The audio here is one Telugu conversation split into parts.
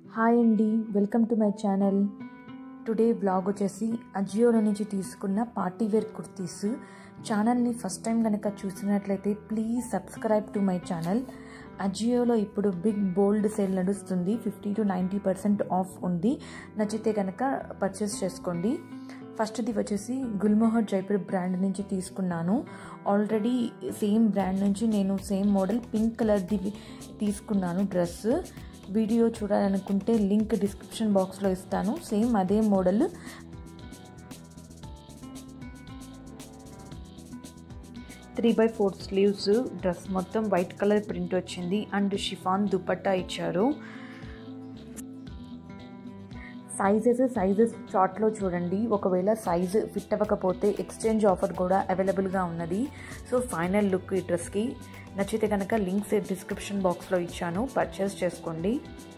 హాయ్ అండి welcome to my channel today blog వచ్చేసి అజియోలో నుంచి తీసుకున్న పార్టీ వేర్ కుర్తీస్ ఛానల్ని ఫస్ట్ టైం కనుక చూసినట్లయితే please subscribe to my channel అజియోలో ఇప్పుడు బిగ్ బోల్డ్ సేల్ నడుస్తుంది fifty to ninety percent off ఉంది నచ్చితే కనుక పర్చేస్ చేసుకోండి ఫస్ట్ది వచ్చేసి గుల్మోహర్ జైపూర్ బ్రాండ్ నుంచి తీసుకున్నాను ఆల్రెడీ సేమ్ బ్రాండ్ నుంచి నేను సేమ్ మోడల్ పింక్ కలర్ది తీసుకున్నాను డ్రెస్ వీడియో చూడాలనుకుంటే లింక్ డిస్క్రిప్షన్ బాక్స్లో ఇస్తాను సేమ్ అదే model three by four sleeves dress మొత్తం వైట్ కలర్ ప్రింట్ వచ్చింది అండ్ షిఫాన్ దుపట్టా ఇచ్చారు సైజెస్ సైజెస్ చార్ట్లో చూడండి ఒకవేళ సైజు ఫిట్ అవ్వకపోతే ఎక్స్చేంజ్ ఆఫర్ కూడా అవైలబుల్గా ఉన్నది సో ఫైనల్ లుక్ ఈ డ్రెస్కి నచ్చితే కనుక లింక్స్ డిస్క్రిప్షన్ బాక్స్లో ఇచ్చాను పర్చేస్ చేసుకోండి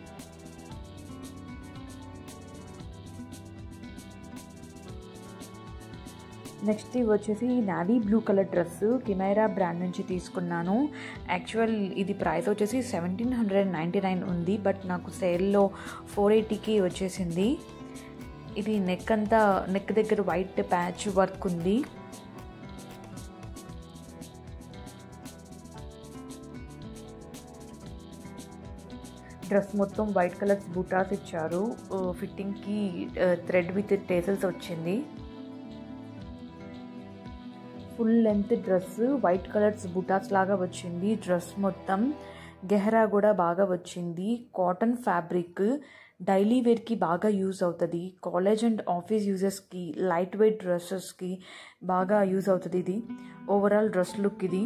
నెక్స్ట్ వచ్చేసి navy blue colour dress Kimayra brand నుంచి తీసుకున్నాను యాక్చువల్ ఇది ప్రైస్ వచ్చేసి సెవెంటీన్ హండ్రెడ్ నైంటీ నైన్ ఉంది బట్ నాకు సేల్లో ఫోర్ ఎయిటీకి వచ్చేసింది ఇది నెక్ అంతా నెక్ దగ్గర వైట్ ప్యాచ్ వర్క్ ఉంది డ్రెస్ మొత్తం వైట్ కలర్స్ బూటాస్ ఇచ్చారు ఫిట్టింగ్కి థ్రెడ్ విత్ టేసల్స్ వచ్చింది full length dress white colours బుటాస్ లాగా వచ్చింది డ్రెస్ మొత్తం గెహరా కూడా బాగా వచ్చింది కాటన్ ఫ్యాబ్రిక్ డైలీ వేర్కి బాగా యూజ్ అవుతుంది కాలేజ్ అండ్ ఆఫీస్ యూజెస్కి లైట్ వెయిట్ డ్రెస్సెస్కి బాగా యూజ్ అవుతుంది ఇది ఓవరాల్ డ్రెస్ లుక్ ఇది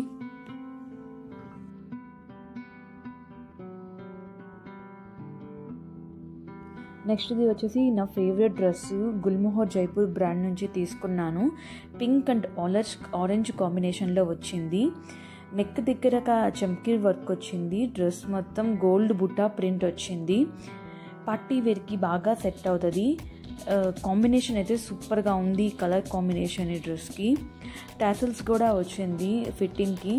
నెక్స్ట్ది వచ్చేసి నా favourite dress Gulmohar Jaipur brand నుంచి తీసుకున్నాను పింక్ అండ్ ఆరెంజ్ ఆరెంజ్ కాంబినేషన్లో వచ్చింది నెక్ దగ్గర చమ్కీ వర్క్ వచ్చింది డ్రెస్ మొత్తం గోల్డ్ బుట్టా ప్రింట్ వచ్చింది పార్టీ వేర్కి బాగా సెట్ అవుతుంది కాంబినేషన్ అయితే సూపర్గా ఉంది కలర్ కాంబినేషన్ ఈ డ్రెస్కి టాసిల్స్ కూడా వచ్చింది ఫిట్టింగ్కి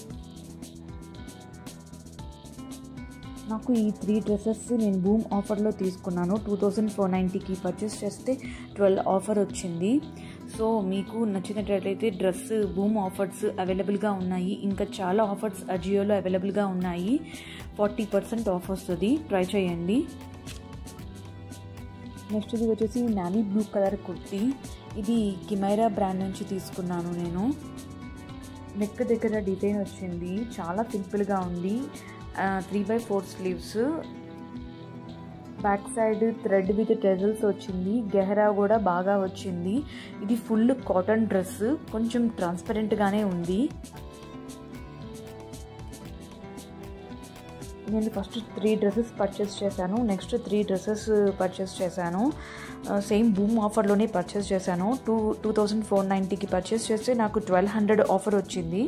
నాకు ఈ త్రీ డ్రెస్సెస్ నేను బూమ్ ఆఫర్లో తీసుకున్నాను టూ థౌజండ్ ఫోర్ నైంటీకి పర్చేస్ చేస్తే ట్వెల్వ్ ఆఫర్ వచ్చింది సో మీకు నచ్చినట్లయితే డ్రెస్ బూమ్ ఆఫర్స్ అవైలబుల్గా ఉన్నాయి ఇంకా చాలా ఆఫర్స్ అజియోలో అవైలబుల్గా ఉన్నాయి ఫార్టీ పర్సెంట్ ఆఫ్ వస్తుంది ట్రై చేయండి నెక్స్ట్ ఇది వచ్చేసి నావీ బ్లూ కలర్ కుర్తీ ఇది కిమైరా బ్రాండ్ నుంచి తీసుకున్నాను నేను నెక్ దగ్గర డిజైన్ వచ్చింది చాలా సింపుల్గా ఉంది three by four sleeves back side thread with tassels వచ్చింది గెహరా కూడా బాగా వచ్చింది ఇది ఫుల్ కాటన్ డ్రెస్ కొంచెం ట్రాన్స్పరెంట్గానే ఉంది నేను ఫస్ట్ త్రీ డ్రెస్సెస్ పర్చేస్ చేశాను నెక్స్ట్ త్రీ డ్రెస్సెస్ పర్చేస్ చేశాను సేమ్ బూమ్ ఆఫర్లోనే పర్చేస్ చేశాను టూ టూ థౌజండ్ ఫోర్ నైంటీకి పర్చేస్ చేస్తే నాకు ట్వెల్వ్ హండ్రెడ్ ఆఫర్ వచ్చింది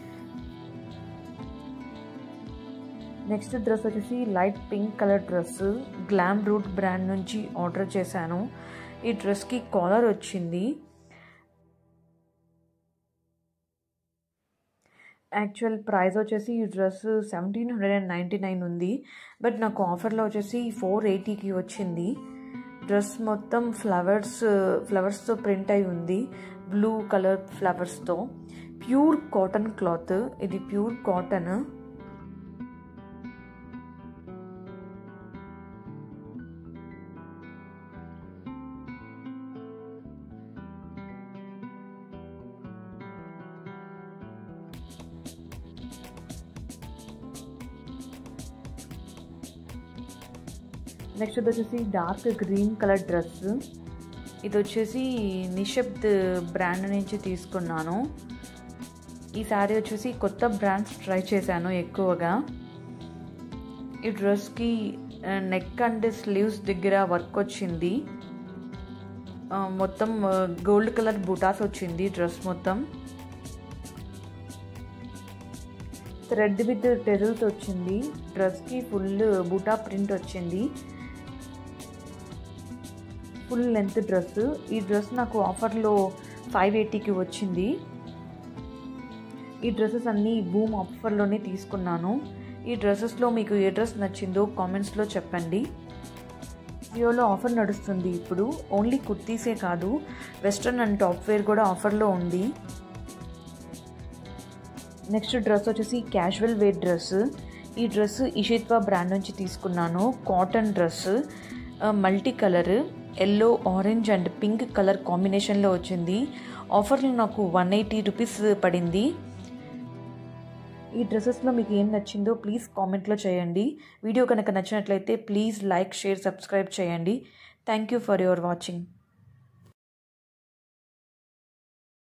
నెక్స్ట్ డ్రెస్ వచ్చేసి light pink colour dress glam root brand నుంచి ఆర్డర్ చేశాను ఈ డ్రెస్కి కాలర్ వచ్చింది యాక్చువల్ ప్రైస్ వచ్చేసి ఈ dress seventeen hundred and ninety nine ఉంది బట్ నాకు ఆఫర్లో వచ్చేసి ఫోర్ ఎయిటీకి వచ్చింది డ్రెస్ మొత్తం ఫ్లవర్స్ ఫ్లవర్స్తో ప్రింట్ అయి ఉంది బ్లూ కలర్ ఫ్లవర్స్తో ప్యూర్ కాటన్ క్లాత్ ఇది ప్యూర్ కాటన్ నెక్స్ట్ వచ్చేసి డార్క్ గ్రీన్ కలర్ డ్రెస్ ఇది వచ్చేసి నిషబ్ద్ బ్రాండ్ నుంచి తీసుకున్నాను ఈ శారీ వచ్చేసి కొత్త బ్రాండ్స్ ట్రై చేశాను ఎక్కువగా ఈ డ్రెస్కి నెక్ అండ్ స్లీవ్స్ దగ్గర వర్క్ వచ్చింది మొత్తం గోల్డ్ కలర్ బుటాస్ వచ్చింది డ్రెస్ మొత్తం థ్రెడ్ విత్ టెజల్స్ వచ్చింది డ్రెస్కి ఫుల్ బూటా ప్రింట్ వచ్చింది ఫుల్ లెంత్ డ్రెస్ ఈ డ్రెస్ నాకు ఆఫర్లో ఫైవ్ ఎయిటీకి వచ్చింది ఈ డ్రెస్సెస్ అన్నీ బూమ్ ఆఫర్లోనే తీసుకున్నాను ఈ డ్రెస్సెస్లో మీకు ఏ డ్రెస్ నచ్చిందో కామెంట్స్లో చెప్పండి జియోలో ఆఫర్ నడుస్తుంది ఇప్పుడు ఓన్లీ కుర్తీసే కాదు వెస్ట్రన్ అండ్ టాప్ వేర్ కూడా ఆఫర్లో ఉంది నెక్స్ట్ డ్రెస్ వచ్చేసి క్యాజువల్ వేర్ డ్రెస్ ఈ డ్రెస్ ఇషిత్వా బ్రాండ్ నుంచి తీసుకున్నాను cotton dress multi colour yellow orange and pink colour కాంబినేషన్లో వచ్చింది ఆఫర్లో నాకు వన్ ఎయిటీ రూపీస్ పడింది ఈ డ్రెస్సెస్లో మీకు ఏం నచ్చిందో ప్లీజ్ కామెంట్లో చేయండి వీడియో కనుక నచ్చినట్లయితే ప్లీజ్ లైక్ షేర్ సబ్స్క్రైబ్ చేయండి thank you for your watching